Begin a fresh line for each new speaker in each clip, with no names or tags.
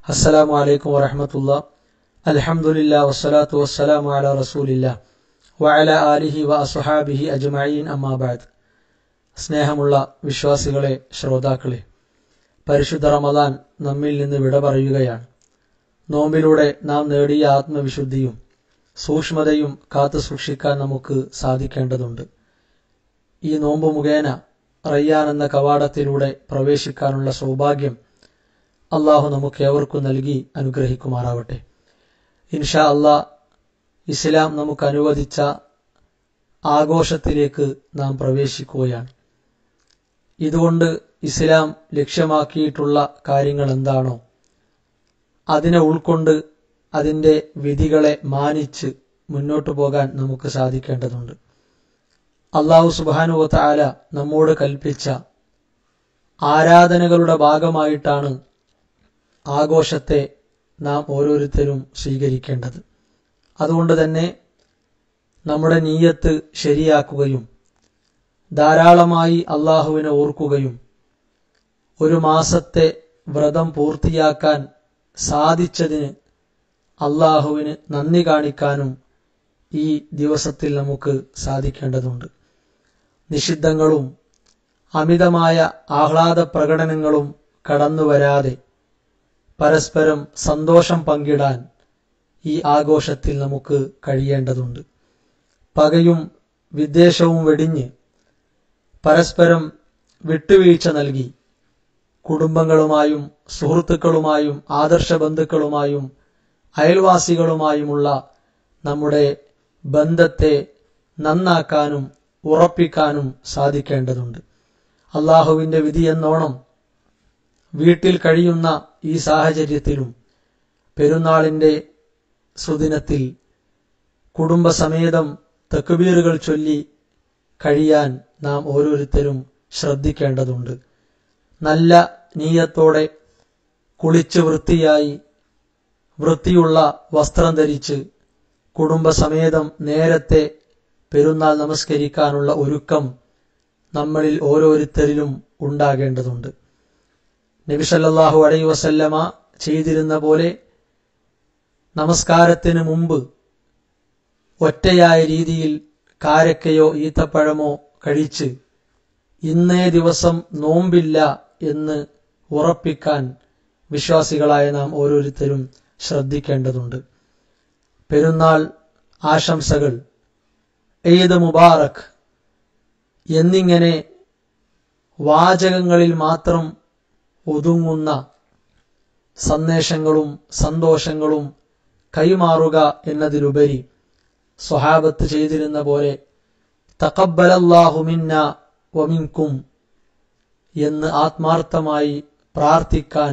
അസ്സലാമു അലൈക്കും വറഹമത്തുള്ള അൽഹംദുലില്ല വസ്സലാത്തു വസ്സലാമു അല റസൂലില്ല വഅല ആലിഹി വ അസുഹാബിഹി അജ്മഈൻ അമ്മാബാദ് സ്നേഹമുള്ള വിശ്വാസികളെ ശ്രോതാക്കളെ പരിശുദ്ധ റമദാൻ നമ്മിൽ നിന്ന് വിട പറയുകയാണ് നോമ്പിലൂടെ നാം നേടിയ ആത്മവിശുദ്ധിയും സൂക്ഷ്മതയും കാത്തു സൂക്ഷിക്കാൻ നമുക്ക് സാധിക്കേണ്ടതുണ്ട് ഈ നോമ്പ് മുഖേന റയ്യാൻ എന്ന കവാടത്തിലൂടെ പ്രവേശിക്കാനുള്ള സൗഭാഗ്യം അള്ളാഹു നമുക്ക് ഏവർക്കും നൽകി അനുഗ്രഹിക്കുമാറാവട്ടെ ഇൻഷാ അള്ളാ ഇസ്ലാം നമുക്ക് അനുവദിച്ച ആഘോഷത്തിലേക്ക് നാം പ്രവേശിക്കുകയാണ് ഇതുകൊണ്ട് ഇസ്ലാം ലക്ഷ്യമാക്കിയിട്ടുള്ള കാര്യങ്ങൾ എന്താണോ അതിനെ ഉൾക്കൊണ്ട് അതിന്റെ വിധികളെ മാനിച്ച് മുന്നോട്ടു പോകാൻ നമുക്ക് സാധിക്കേണ്ടതുണ്ട് അള്ളാഹു സുബാനുവത്ത ആല നമ്മോട് കൽപ്പിച്ച ആരാധനകളുടെ ഭാഗമായിട്ടാണ് ആഘോഷത്തെ നാം ഓരോരുത്തരും സ്വീകരിക്കേണ്ടത് അതുകൊണ്ട് തന്നെ നമ്മുടെ നീയത്ത് ശരിയാക്കുകയും ധാരാളമായി അള്ളാഹുവിനെ ഓർക്കുകയും ഒരു മാസത്തെ വ്രതം പൂർത്തിയാക്കാൻ സാധിച്ചതിന് അള്ളാഹുവിന് നന്ദി കാണിക്കാനും ഈ ദിവസത്തിൽ നമുക്ക് സാധിക്കേണ്ടതുണ്ട് നിഷിദ്ധങ്ങളും അമിതമായ ആഹ്ലാദ പ്രകടനങ്ങളും കടന്നുവരാതെ പരസ്പരം സന്തോഷം പങ്കിടാൻ ഈ ആഘോഷത്തിൽ നമുക്ക് കഴിയേണ്ടതുണ്ട് പകയും വിദ്വേഷവും വെടിഞ്ഞ് പരസ്പരം വിട്ടുവീഴ്ച നൽകി കുടുംബങ്ങളുമായും സുഹൃത്തുക്കളുമായും ആദർശ ബന്ധുക്കളുമായും അയൽവാസികളുമായുമുള്ള നമ്മുടെ ബന്ധത്തെ നന്നാക്കാനും ഉറപ്പിക്കാനും സാധിക്കേണ്ടതുണ്ട് അള്ളാഹുവിന്റെ വിധി എന്നോണം വീട്ടിൽ കഴിയുന്ന ഈ സാഹചര്യത്തിലും പെരുന്നാളിന്റെ സുദിനത്തിൽ കുടുംബസമേതം തക്ബീറുകൾ ചൊല്ലി കഴിയാൻ നാം ഓരോരുത്തരും ശ്രദ്ധിക്കേണ്ടതുണ്ട് നല്ല നീയത്തോടെ കുളിച്ച് വൃത്തിയായി വൃത്തിയുള്ള വസ്ത്രം ധരിച്ച് കുടുംബസമേതം നേരത്തെ പെരുന്നാൾ നമസ്കരിക്കാനുള്ള ഒരുക്കം നമ്മളിൽ ഓരോരുത്തരിലും ഉണ്ടാകേണ്ടതുണ്ട് നബിസല്ലാഹു അലൈ വസല്ലമ ചെയ്തിരുന്ന പോലെ നമസ്കാരത്തിന് മുമ്പ് ഒറ്റയായ രീതിയിൽ കാരക്കയോ ഈത്തപ്പഴമോ കഴിച്ച് ഇന്നേ ദിവസം നോമ്പില്ല എന്ന് ഉറപ്പിക്കാൻ വിശ്വാസികളായ നാം ഓരോരുത്തരും ശ്രദ്ധിക്കേണ്ടതുണ്ട് പെരുന്നാൾ ആശംസകൾ ഈദ് മുബാറക് എന്നിങ്ങനെ വാചകങ്ങളിൽ മാത്രം ഒതുങ്ങുന്ന സന്ദേശങ്ങളും സന്തോഷങ്ങളും കൈമാറുക എന്നതിലുപരി സ്വഹാബത്ത് ചെയ്തിരുന്ന പോലെ തക്കബലല്ലാഹു മിന്ന വമിൻകും എന്ന് ആത്മാർത്ഥമായി പ്രാർത്ഥിക്കാൻ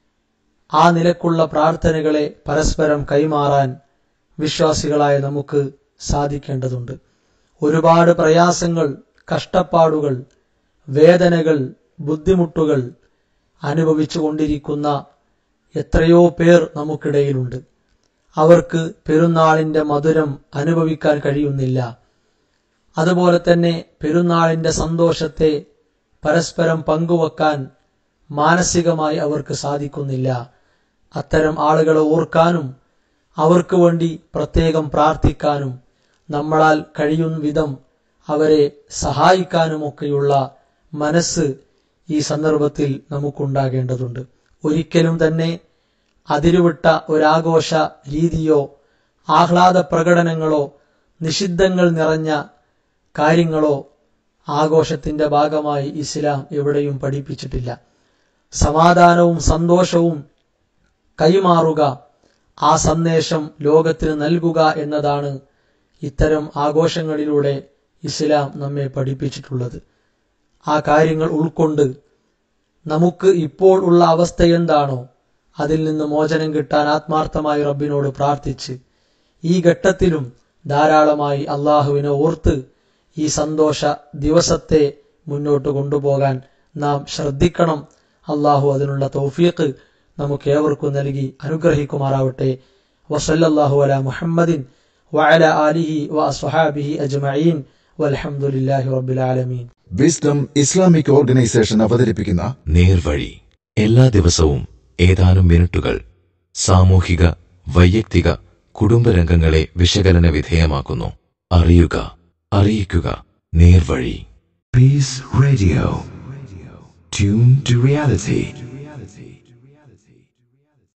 ആ നിലക്കുള്ള പ്രാർത്ഥനകളെ പരസ്പരം കൈമാറാൻ വിശ്വാസികളായ നമുക്ക് സാധിക്കേണ്ടതുണ്ട് ഒരുപാട് പ്രയാസങ്ങൾ കഷ്ടപ്പാടുകൾ വേദനകൾ ബുദ്ധിമുട്ടുകൾ അനുഭവിച്ചുകൊണ്ടിരിക്കുന്ന എത്രയോ പേർ നമുക്കിടയിലുണ്ട് അവർക്ക് പെരുന്നാളിന്റെ മധുരം അനുഭവിക്കാൻ കഴിയുന്നില്ല അതുപോലെ തന്നെ പെരുന്നാളിന്റെ സന്തോഷത്തെ പരസ്പരം പങ്കുവെക്കാൻ മാനസികമായി അവർക്ക് സാധിക്കുന്നില്ല അത്തരം ആളുകളെ ഓർക്കാനും അവർക്ക് വേണ്ടി പ്രത്യേകം പ്രാർത്ഥിക്കാനും നമ്മളാൽ കഴിയും വിധം അവരെ സഹായിക്കാനുമൊക്കെയുള്ള മനസ്സ് ഈ സന്ദർഭത്തിൽ നമുക്കുണ്ടാകേണ്ടതുണ്ട് ഒരിക്കലും തന്നെ അതിരുവിട്ട ഒരാഘോഷ രീതിയോ ആഹ്ലാദ പ്രകടനങ്ങളോ നിഷിദ്ധങ്ങൾ നിറഞ്ഞ കാര്യങ്ങളോ ആഘോഷത്തിന്റെ ഭാഗമായി ഇസ്ലാം എവിടെയും പഠിപ്പിച്ചിട്ടില്ല സമാധാനവും സന്തോഷവും കൈമാറുക ആ സന്ദേശം ലോകത്തിന് നൽകുക എന്നതാണ് ഇത്തരം ആഘോഷങ്ങളിലൂടെ ഇസ്ലാം നമ്മെ പഠിപ്പിച്ചിട്ടുള്ളത് ആ കാര്യങ്ങൾ ഉൾക്കൊണ്ട് നമുക്ക് ഇപ്പോൾ ഉള്ള അവസ്ഥ എന്താണോ അതിൽ നിന്ന് മോചനം കിട്ടാൻ ആത്മാർത്ഥമായി റബ്ബിനോട് പ്രാർത്ഥിച്ച് ഈ ഘട്ടത്തിലും ധാരാളമായി അള്ളാഹുവിനെ ഓർത്ത് ഈ സന്തോഷ ദിവസത്തെ മുന്നോട്ട് കൊണ്ടുപോകാൻ നാം ശ്രദ്ധിക്കണം അള്ളാഹു അതിനുള്ള തൗഫീഖ് നമുക്ക് ഏവർക്കും നൽകി അനുഗ്രഹിക്കുമാറാവട്ടെ വസല്ലല്ലാഹു അല മുഹമ്മദിൻ വഅല ആലിഹി വഅസ്ഹാബിഹി അജ്മഈൻ വൽഹംദുലില്ലാഹി റബ്ബിൽ ആലമീൻ
വിസ്ഡം ഇസ്ലാമിക് ഓർഗനൈസേഷൻ അവതരിപ്പിക്കുന്ന
നേർവഴി എല്ലാ ദിവസവും ഏതാനും മിനിറ്റുകൾ
സാമൂഹിക വൈയക്തിക കുടുംബരംഗങ്ങളെ വിശകലന വിധേയമാക്കുന്നു അറിയുക അറിയിക്കുക നേർവഴി
Peace Radio. Tune to reality.